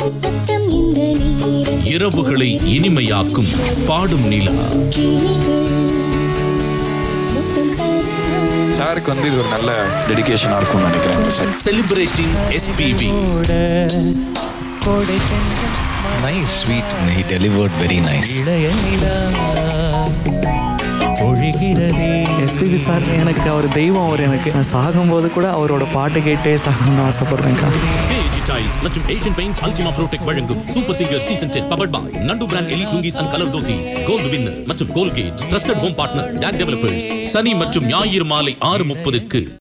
சத்தம் இந்த நேரம் இரவுகளை இனிமையாக்கும் பாடும் நிலா கிளிகள் முத்தம் தரலாம் சாருக்கு வந்து இது ஒரு நல்ல டெடிகேஷனாக இருக்கும்னு நினைக்கிறேன் இந்த set. Celebrating SPB Nice, sweet, and he delivered very nice. SPB sir எனக்கு அவர் தெய்வம் அவர் எனக்கு நான் சாகும்போது கூட அவரோட பாட்டு கேட்டே சாகணும்னு ஆசைப்படுறேன்க்கா கேஜி டைல்ஸ் மற்றும் ஏஷியன் பெயிண்ட்ஸ் அல்டிமா ப்ரோடெக்ட் வழங்கும் Super Singer season ten powered by Nandu brand எலி lungis and colour dhotis gold winner மற்றும் Colgate trusted home partner tag developers சனி மற்றும் ஞாயிறு மாலை ஆறு முப்பதுக்கு